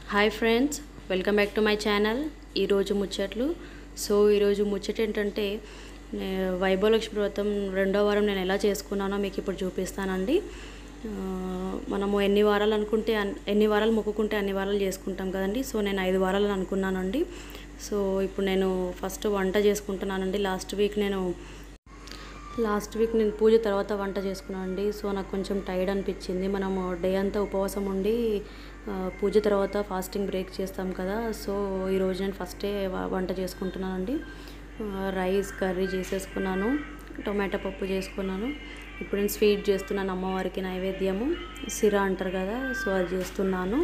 Hi friends welcome back to my channel ఈరోజు ముచ్చట్లు so ఈరోజు ముచ్చట ఏంటంటే నే- వైభవలక్ష్మి వ్రతం రెండో వారం నేను ఎలా చేసుకున్నానో మీకు ఇప్పుడు చూపిస్తానండి ఆ, మనము ఎన్ని వారాలు అనుకుంటే అన్- ఎన్ని వారాలు మొక్కుకుంటే అన్ని వారాలు చేసుకుంటాం కదండి సో నేను ఐదు వారాలు అనుకున్నానండి సో ఇప్పుడు నేను ఫస్ట్ వంట చేసుకుంటున్నానండి లాస్ట్ వీక్ నేను లాస్ట్ వీక్ నేను పూజ తర్వాత వంట చేసుకున్నాను అండి సో నాకు కొంచెం టైర్డ్ అనిపించింది మనము డే అంతా ఉపవాసం ఉండి ఆ, పూజ తర్వాత ఫాస్టింగ్ బ్రేక్ చేస్తాం కదా సో ఈరోజు నేను ఫస్టే వ- వంట చేసుకుంటున్నానండి ఆ, రైస్ కర్రీ చేసేసుకున్నాను టొమాటో పప్పు చేసుకున్నాను ఇప్పుడు నేను స్వీట్ చేస్తున్నాను అమ్మవారికి నైవేద్యము సిరా అంటారు కదా సో అది చేస్తున్నాను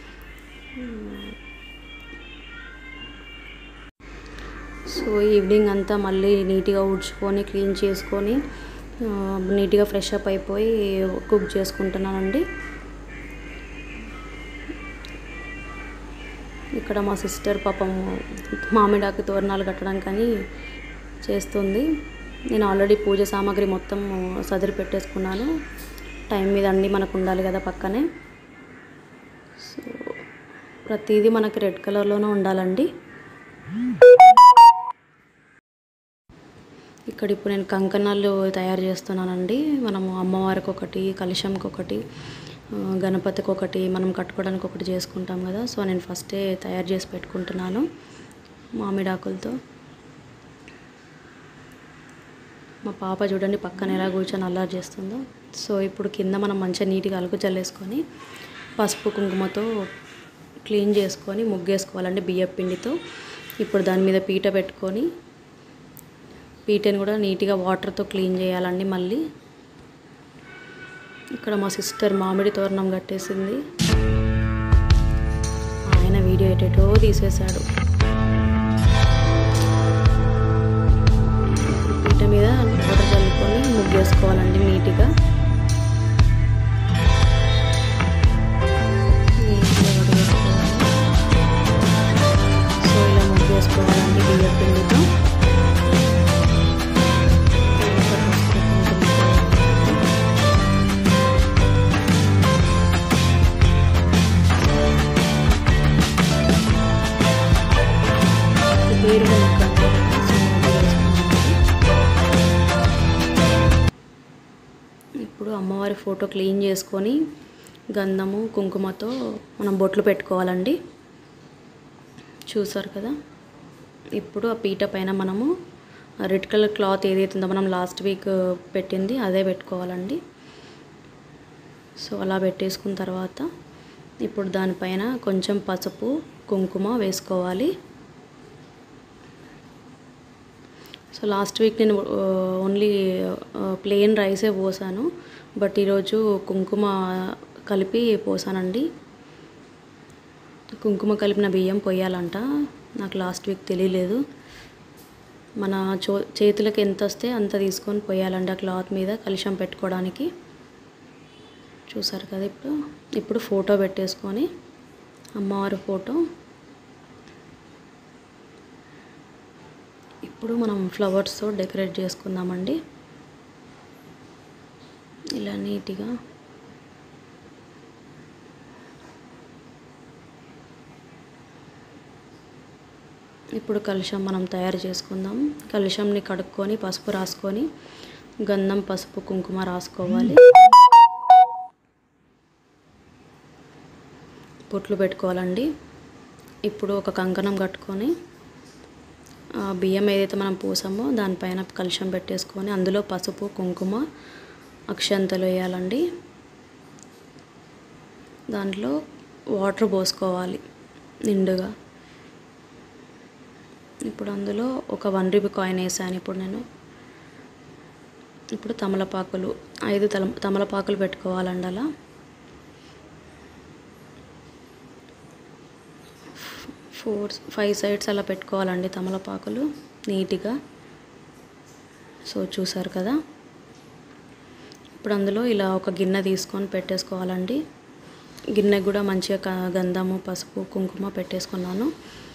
సో ఈవినింగ్ అంతా మళ్ళీ నీట్గా ఊడ్చుకొని క్లీన్ చేసుకొని ఆ, నీట్గా ఫ్రెష్ అప్ అయిపోయి కుక్ చేసుకుంటున్నానండి ఇక్కడ మా సిస్టర్ పాపం మామిడాకు తోరణాలు కట్టడానికని చేస్తుంది నేను ఆల్రెడీ పూజ సామాగ్రి మొత్తం సదిరి పెట్టేసుకున్నాను టైం మీద అండి మనకు ఉండాలి కదా పక్కనే సో ప్రతిదీ మనకి రెడ్ కలర్లోనే ఉండాలండి ఇక్కడ ఇప్పుడు నేను కంకణాలు తయారు చేస్తున్నానండి మనము అమ్మవారికి ఒకటి కలశంకి ఒకటి ఆ, గణపతికి ఒకటి మనం కట్టుకోవడానికి ఒకటి చేసుకుంటాం కదా సో నేను ఫస్టే తయారు చేసి పెట్టుకుంటున్నాను మామిడాకులతో మా పాప చూడండి పక్కన ఎలా కూర్చొని అల్లరి చేస్తుందో సో ఇప్పుడు కింద మనం మంచిగా నీట్గా అలుకు చల్లేసుకొని పసుపు కుంకుమతో క్లీన్ చేసుకొని ముగ్గేసుకోవాలండి బియ్యం పిండితో ఇప్పుడు దాని మీద పీట పెట్టుకొని పీటని కూడా నీట్గా వాటర్తో క్లీన్ చేయాలండి మళ్ళీ ఇక్కడ మా సిస్టర్ మామిడి తోరణం కట్టేసింది ఆయన వీడియో ఎటేటో తీసేశాడు పీట మీద వాటర్ చల్లుకొని ముగ్గేసుకోవాలండి నీట్గా నీట్గా వదిలేసుకోవాలి. సో ఇలా ముగ్గేసుకోవాలండి బియ్యం పిండితో వేరుగా ఇప్పుడు అమ్మవారి ఫోటో క్లీన్ చేసుకొని గంధము కుంకుమతో మనం బొట్లు పెట్టుకోవాలండి చూసారు కదా ఇప్పుడు ఆ పీట పైన మనము రెడ్ కలర్ క్లాత్ ఏదైతే ఉందో మనం లాస్ట్ వీక్ పెట్టింది అదే పెట్టుకోవాలండి సో అలా పెట్టేసుకున్న తర్వాత ఇప్పుడు దానిపైన కొంచెం పసుపు కుంకుమ వేసుకోవాలి సో లాస్ట్ వీక్ నేను ఓన్లీ ప్లెయిన్ రైసే పోసాను బట్ ఈరోజు కుంకుమ కలిపి పోసానండి కుంకుమ కలిపిన బియ్యం పొయ్యాలంట నాకు లాస్ట్ వీక్ తెలియలేదు మన చో చేతులకు ఎంత వస్తే అంత తీసుకొని పోయాలండి ఆ క్లాత్ మీద కలుషం పెట్టుకోవడానికి చూసారు కదా ఇప్పుడు ఇప్పుడు ఫోటో పెట్టేసుకొని అమ్మవారి ఫోటో ఇప్పుడు మనం ఫ్లవర్స్తో డెకరేట్ చేసుకుందామండి ఇలా నీట్గా ఇప్పుడు కలుషం మనం తయారు చేసుకుందాం కలుషంని కడుక్కొని పసుపు రాసుకొని గంధం పసుపు కుంకుమ రాసుకోవాలి పొట్లు పెట్టుకోవాలండి ఇప్పుడు ఒక కంకణం కట్టుకొని ఆ బియ్యం ఏదైతే మనం పోసామో దానిపైన కలుషం పెట్టేసుకొని అందులో పసుపు కుంకుమ అక్షంతలు వేయాలండి దాంట్లో వాటర్ పోసుకోవాలి నిండుగా ఇప్పుడు అందులో ఒక వన్ రూపీ కాయిన్ వేసాను ఇప్పుడు నేను ఇప్పుడు తమలపాకులు ఐదు తల తమలపాకులు పెట్టుకోవాలండి అలా ఫోర్ ఫైవ్ సైడ్స్ అలా పెట్టుకోవాలండి తమలపాకులు నీట్గా సో చూసారు కదా ఇప్పుడు అందులో ఇలా ఒక గిన్నె తీసుకొని పెట్టేసుకోవాలండి గిన్నె కూడా మంచిగా క- గంధము పసుపు కుంకుమ పెట్టేసుకున్నాను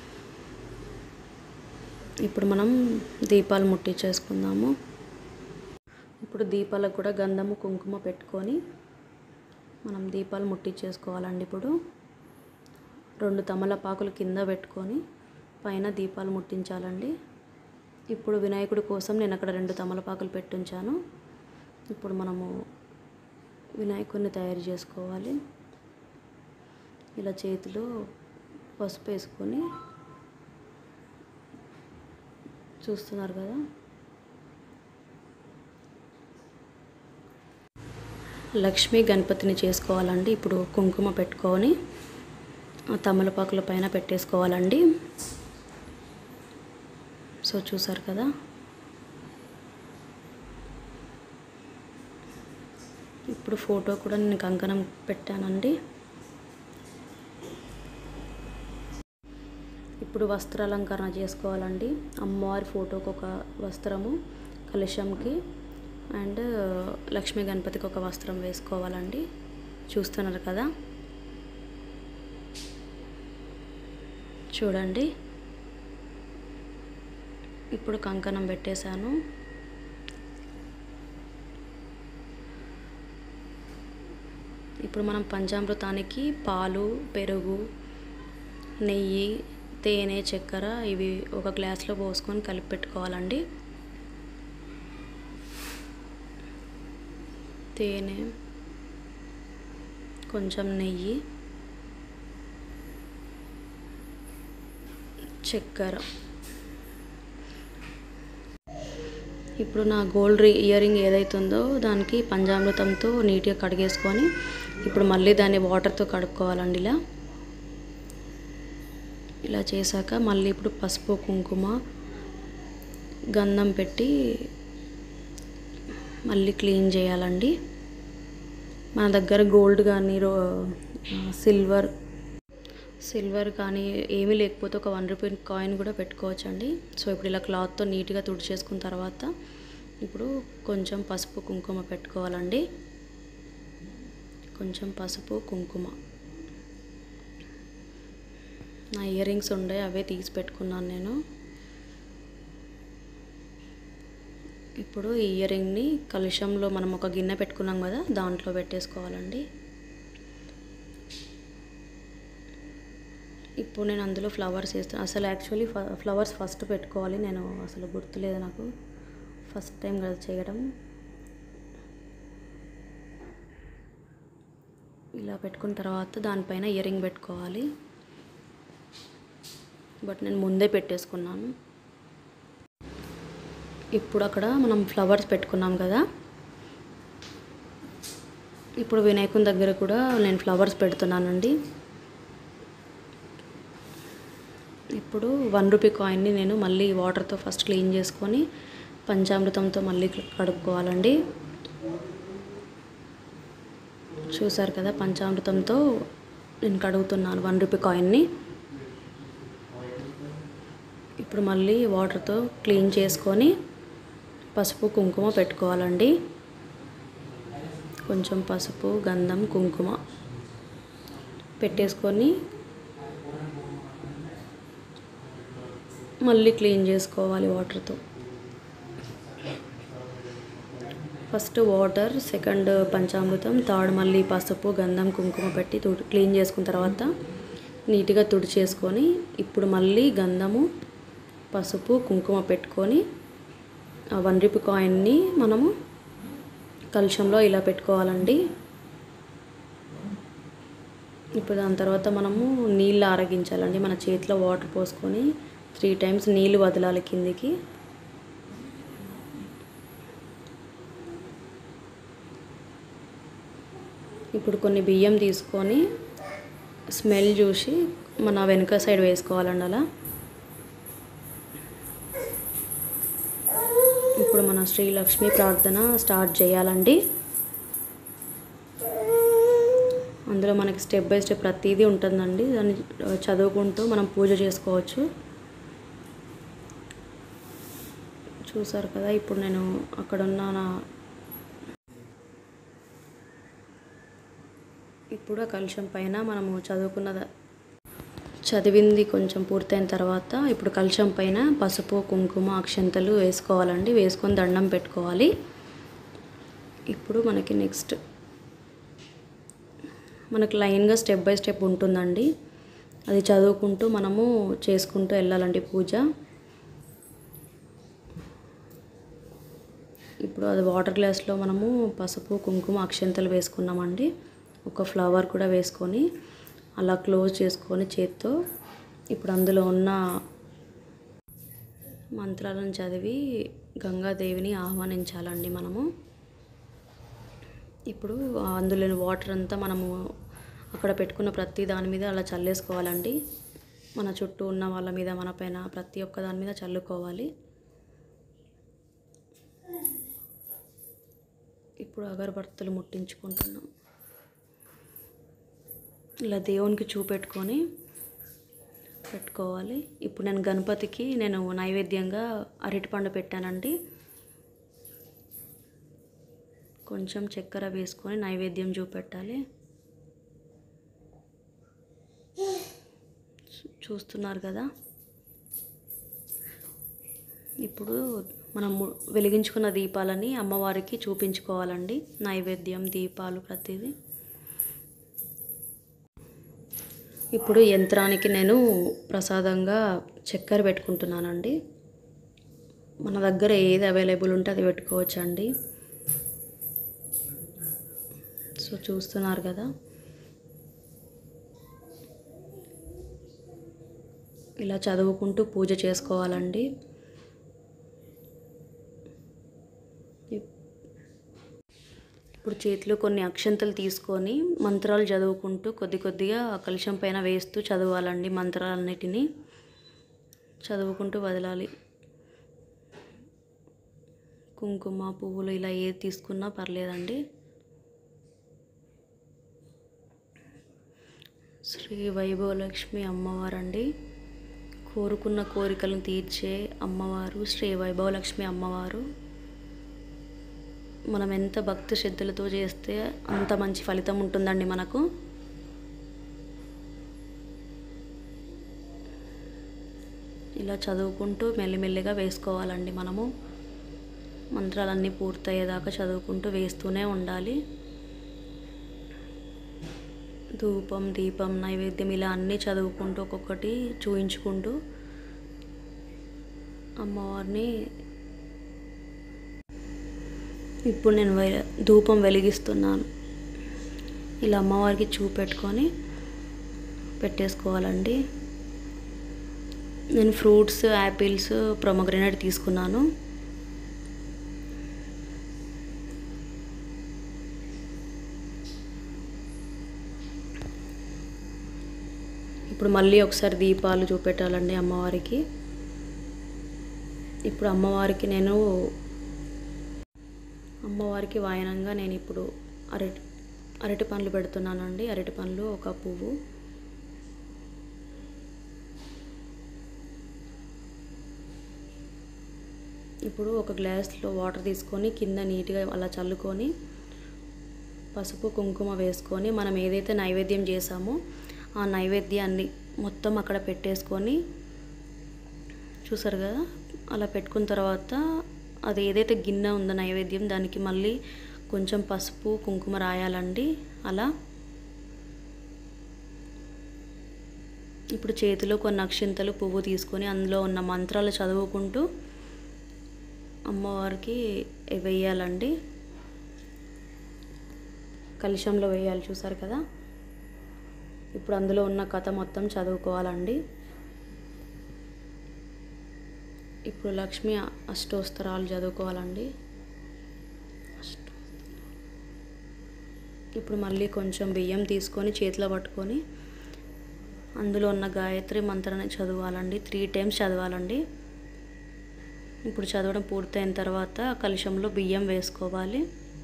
ఇప్పుడు మనం దీపాలు ముట్టించేసుకుందాము ఇప్పుడు దీపాలకు కూడా గంధము కుంకుమ పెట్టుకొని మనం దీపాలు ముట్టించేసుకోవాలండి ఇప్పుడు రెండు తమలపాకులు కింద పెట్టుకొని పైన దీపాలు ముట్టించాలండి ఇప్పుడు వినాయకుడి కోసం నేను అక్కడ రెండు తమలపాకులు పెట్టించాను ఇప్పుడు మనము వినాయకుడిని తయారు చేసుకోవాలి ఇలా చేతిలో పసుపు వేసుకొని చూస్తున్నారు కదా లక్ష్మీ గణపతిని చేసుకోవాలండి ఇప్పుడు కుంకుమ పెట్టుకొని ఆ తమలపాకుల పైన పెట్టేసుకోవాలండి సో చూసారు కదా ఇప్పుడు ఫోటో కూడా నేను కంకణం పెట్టానండి ఇప్పుడు వస్త్రాలంకరణ చేసుకోవాలండి అమ్మవారి ఫోటోకి ఒక వస్త్రము కలశంకి అండ్ లక్ష్మీ గణపతికి ఒక వస్త్రం వేసుకోవాలండి చూస్తున్నారు కదా చూడండి ఇప్పుడు కంకణం పెట్టేశాను ఇప్పుడు మనం పంచామృతానికి పాలు పెరుగు నెయ్యి తేనె చక్కెర ఇవి ఒక గ్లాస్లో పోసుకొని కలిపి పెట్టుకోవాలండి తేనె కొంచెం నెయ్యి చక్కెర ఇప్పుడు నా గోల్డ్ ఇయర్ రింగ్ ఏదైతుందో దానికి పంచామృతంతో నీట్గా కడిగేసుకొని ఇప్పుడు మళ్ళీ దాన్ని వాటర్తో కడుక్కోవాలండి ఇలా ఇలా చేశాక మళ్ళీ ఇప్పుడు పసుపు కుంకుమ గంధం పెట్టి మళ్ళీ క్లీన్ చేయాలండి మన దగ్గర గోల్డ్ కానీ రో సిల్వర్ సిల్వర్ కానీ ఏమీ లేకపోతే ఒక వన్ రూపీ కాయిన్ కూడా పెట్టుకోవచ్చండి సో ఇప్పుడు ఇలా క్లాత్తో నీట్గా తుడిచేసుకున్న తర్వాత ఇప్పుడు కొంచెం పసుపు కుంకుమ పెట్టుకోవాలండి కొంచెం పసుపు కుంకుమ నా ఇయర్ రింగ్స్ ఉండే అవే తీసి పెట్టుకున్నాను నేను ఇప్పుడు ఈ ఇయర్ రింగ్ని కలుషంలో మనం ఒక గిన్నె పెట్టుకున్నాం కదా దాంట్లో పెట్టేసుకోవాలండి ఇప్పుడు నేను అందులో ఫ్లవర్స్ వేస్తాను అసలు యాక్చువల్లీ ఫ్లవర్స్ ఫస్ట్ పెట్టుకోవాలి నేను అసలు గుర్తులేదు నాకు ఫస్ట్ టైం కదా చేయడం ఇలా పెట్టుకున్న తర్వాత దానిపైన ఇయర్ రింగ్ పెట్టుకోవాలి బట్ నేను ముందే పెట్టేసుకున్నాను ఇప్పుడు అక్కడ మనం ఫ్లవర్స్ పెట్టుకున్నాం కదా ఇప్పుడు వినాయకుని దగ్గర కూడా నేను ఫ్లవర్స్ పెడుతున్నానండి ఇప్పుడు వన్ రూపీ కాయిన్ని నేను మళ్ళీ వాటర్తో ఫస్ట్ క్లీన్ చేసుకొని పంచామృతంతో మళ్ళీ కడుక్కోవాలండి చూసారు కదా పంచామృతంతో నేను కడుగుతున్నాను వన్ రూపీ కాయిన్ని ఇప్పుడు మళ్ళీ వాటర్తో క్లీన్ చేసుకొని పసుపు కుంకుమ పెట్టుకోవాలండి కొంచెం పసుపు గంధం కుంకుమ పెట్టేసుకొని మళ్ళీ క్లీన్ చేసుకోవాలి వాటర్తో ఫస్ట్ వాటర్ సెకండ్ పంచామృతం థర్డ్ మళ్ళీ పసుపు గంధం కుంకుమ పెట్టి తుడి క్లీన్ చేసుకున్న తర్వాత నీట్గా తుడిచేసుకొని ఇప్పుడు మళ్ళీ గంధము పసుపు కుంకుమ పెట్టుకొని ఆ వన్ రూపీ కాయిన్ని మనము కలుషంలో ఇలా పెట్టుకోవాలండి ఇప్పుడు దాని తర్వాత మనము నీళ్ళు ఆరగించాలండి మన చేతిలో వాటర్ పోసుకొని త్రీ టైమ్స్ నీళ్ళు వదలాలి కిందికి ఇప్పుడు కొన్ని బియ్యం తీసుకొని స్మెల్ చూసి మన వెనుక సైడ్ వేసుకోవాలండి అలా ఇప్పుడు మన శ్రీలక్ష్మి ప్రార్థన స్టార్ట్ చేయాలండి అందులో మనకి స్టెప్ బై స్టెప్ ప్రతిదీ ఉంటుందండి దాన్ని చదువుకుంటూ మనం పూజ చేసుకోవచ్చు చూసారు కదా ఇప్పుడు నేను అక్కడ ఉన్న నా ఇప్పుడు ఆ కలుషం పైన మనము చదువుకున్న చదివింది కొంచెం పూర్తయిన తర్వాత ఇప్పుడు కలుషం పైన పసుపు కుంకుమ అక్షంతలు వేసుకోవాలండి వేసుకొని దండం పెట్టుకోవాలి ఇప్పుడు మనకి నెక్స్ట్ మనకి లైన్గా స్టెప్ బై స్టెప్ ఉంటుందండి అది చదువుకుంటూ మనము చేసుకుంటూ వెళ్ళాలండి పూజ ఇప్పుడు అది వాటర్ గ్లాస్లో మనము పసుపు కుంకుమ అక్షంతలు వేసుకున్నామండి ఒక ఫ్లవర్ కూడా వేసుకొని అలా క్లోజ్ చేసుకొని చేత్తో ఇప్పుడు అందులో ఉన్న మంత్రాలను చదివి గంగాదేవిని ఆహ్వానించాలండి మనము ఇప్పుడు అందులోని వాటర్ అంతా మనము అక్కడ పెట్టుకున్న ప్రతి దాని మీద అలా చల్లేసుకోవాలండి మన చుట్టూ ఉన్న వాళ్ళ మీద మన పైన ప్రతి ఒక్క దాని మీద చల్లుకోవాలి ఇప్పుడు అగరబత్తులు ముట్టించుకుంటున్నాం ఇలా దేవునికి చూపెట్టుకొని పెట్టుకోవాలి ఇప్పుడు నేను గణపతికి నేను నైవేద్యంగా అరటిపండు పెట్టానండి కొంచెం చక్కెర వేసుకొని నైవేద్యం చూపెట్టాలి చూ- చూస్తున్నారు కదా ఇప్పుడు మనం ము- వెలిగించుకున్న దీపాలని అమ్మవారికి చూపించుకోవాలండి నైవేద్యం దీపాలు ప్రతిదీ ఇప్పుడు యంత్రానికి నేను ప్రసాదంగా చక్కెర పెట్టుకుంటున్నానండి మన దగ్గర ఏది అవైలబుల్ ఉంటే అది పెట్టుకోవచ్చండి సో చూస్తున్నారు కదా ఇలా చదువుకుంటూ పూజ చేసుకోవాలండి ఇప్- ఇప్పుడు చేతిలో కొన్ని అక్షంతలు తీసుకొని మంత్రాలు చదువుకుంటూ కొద్ది కొద్దిగా ఆ కలుషం పైన వేస్తూ చదవాలండి మంత్రాలన్నిటినీ చదువుకుంటూ వదలాలి కుంకుమ పువ్వులు ఇలా ఏది తీసుకున్నా పర్లేదండి శ్రీ వైభవలక్ష్మి అమ్మవారండి కోరుకున్న కోరికలను తీర్చే అమ్మవారు శ్రీ వైభవలక్ష్మి అమ్మవారు మనం ఎంత భక్తి శ్రద్ధలతో చేస్తే అంత మంచి ఫలితం ఉంటుందండి మనకు ఇలా చదువుకుంటూ మెల్లిమెల్లిగా వేసుకోవాలండి మనము మంత్రాలన్నీ పూర్తయ్యేదాకా చదువుకుంటూ వేస్తూనే ఉండాలి ధూపం దీపం నైవేద్యం ఇలా అన్నీ చదువుకుంటూ ఒక్కొక్కటి చూయించుకుంటూ అమ్మవారిని ఇప్పుడు నేను వె- ధూపం వెలిగిస్తున్నాను ఇలా అమ్మవారికి చూపెట్టుకొని పెట్టేసుకోవాలండి నేను ఫ్రూట్స్ యాపిల్స్ ప్రొమగ్రెనేట్ తీసుకున్నాను ఇప్పుడు మళ్ళీ ఒకసారి దీపాలు చూపెట్టాలండి అమ్మవారికి ఇప్పుడు అమ్మవారికి నేను అమ్మవారికి వాయనంగా నేను ఇప్పుడు అరటి అరటి పండ్లు పెడుతున్నానండి అరటి పండ్లు ఒక పువ్వు ఇప్పుడు ఒక గ్లాస్లో వాటర్ తీసుకొని కింద నీట్గా అలా చల్లుకొని పసుపు కుంకుమ వేసుకొని మనం ఏదైతే నైవేద్యం చేసామో ఆ నైవేద్యాన్ని మొత్తం అక్కడ పెట్టేసుకొని చూసారు కదా అలా పెట్టుకున్న తర్వాత అది ఏదైతే గిన్నె ఉందో నైవేద్యం దానికి మళ్ళీ కొంచెం పసుపు కుంకుమ రాయాలండి అలా ఇప్పుడు చేతిలో కొన్ని అక్షింతలు పువ్వు తీసుకొని అందులో ఉన్న మంత్రాలు చదువుకుంటూ అమ్మవారికి వేయాలండి కలుషంలో వేయాలి చూసారు కదా ఇప్పుడు అందులో ఉన్న కథ మొత్తం చదువుకోవాలండి ఇప్పుడు లక్ష్మి అష్టోత్తరాలు చదువుకోవాలండి అష్టో- ఇప్పుడు మళ్ళీ కొంచెం బియ్యం తీసుకొని చేతిలో పట్టుకొని అందులో ఉన్న గాయత్రి మంత్రాన్ని చదవాలండి త్రీ టైమ్స్ చదవాలండి ఇప్పుడు చదవడం పూర్తయిన తర్వాత కలుషంలో బియ్యం వేసుకోవాలి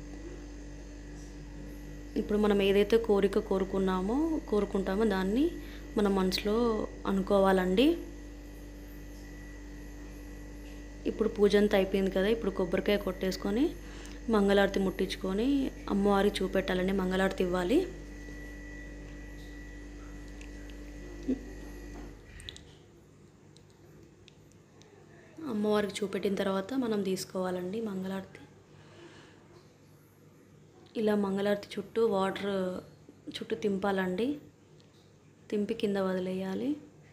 ఇప్పుడు మనం ఏదైతే కోరిక కోరుకున్నామో కోరుకుంటామో దాన్ని మన మనసులో అనుకోవాలండి ఇప్పుడు పూజ అంతా అయిపోయింది కదా ఇప్పుడు కొబ్బరికాయ కొట్టేసుకొని మంగళారతి ముట్టించుకొని అమ్మవారికి చూపెట్టాలండి మంగళారతి ఇవ్వాలి అమ్మవారికి చూపెట్టిన తర్వాత మనం తీసుకోవాలండి మంగళారతి ఇలా మంగళారతి చుట్టూ వాటర్ చుట్టూ తింపాలండి తింపి కింద వదిలేయాలి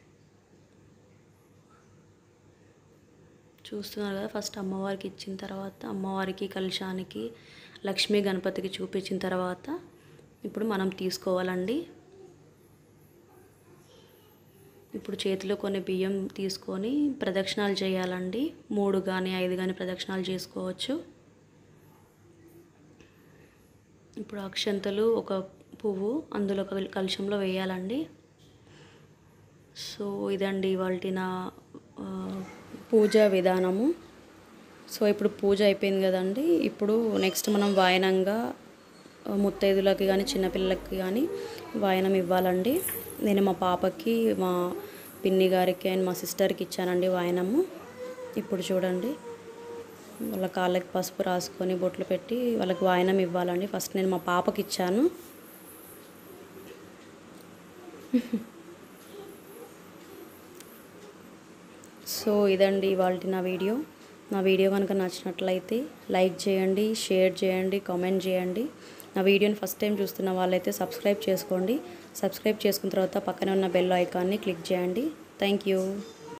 చూస్తున్నారు కదా ఫస్ట్ అమ్మవారికి ఇచ్చిన తర్వాత అమ్మవారికి కలశానికి లక్ష్మీ గణపతికి చూపించిన తర్వాత ఇప్పుడు మనం తీసుకోవాలండి ఇప్పుడు చేతిలో కొన్ని బియ్యం తీసుకొని ప్రదక్షిణాలు చేయాలండి మూడు కానీ ఐదు కానీ ప్రదక్షిణాలు చేసుకోవచ్చు ఇప్పుడు అక్షంతలు ఒక పువ్వు అందులో ఒక కలుషంలో వేయాలండి సో ఇదండి ఇవాళ నా ఆ, పూజా విధానము సో ఇప్పుడు పూజ అయిపోయింది కదండి ఇప్పుడు నెక్స్ట్ మనం వాయనంగా ఆ, ముత్తైదులకి కానీ చిన్నపిల్లలకి కానీ వాయనం ఇవ్వాలండి నేను మా పాపకి మా పిన్ని గారికి అండ్ మా సిస్టర్కి ఇచ్చానండి వాయనము ఇప్పుడు చూడండి వాళ్ళ కాళ్ళకి పసుపు రాసుకొని బొట్లు పెట్టి వాళ్ళకి వాయనం ఇవ్వాలండి ఫస్ట్ నేను మా పాపకి ఇచ్చాను సో ఇదండి ఇవాళ నా వీడియో నా వీడియో కనుక నచ్చినట్లయితే లైక్ చేయండి షేర్ చేయండి కామెంట్ చేయండి నా వీడియోని ఫస్ట్ టైం చూస్తున్న వాళ్ళైతే సబ్స్క్రైబ్ చేసుకోండి సబ్స్క్రైబ్ చేసుకున్న తర్వాత పక్కనే ఉన్న బెల్ ఐకాన్ని క్లిక్ చేయండి థ్యాంక్ యూ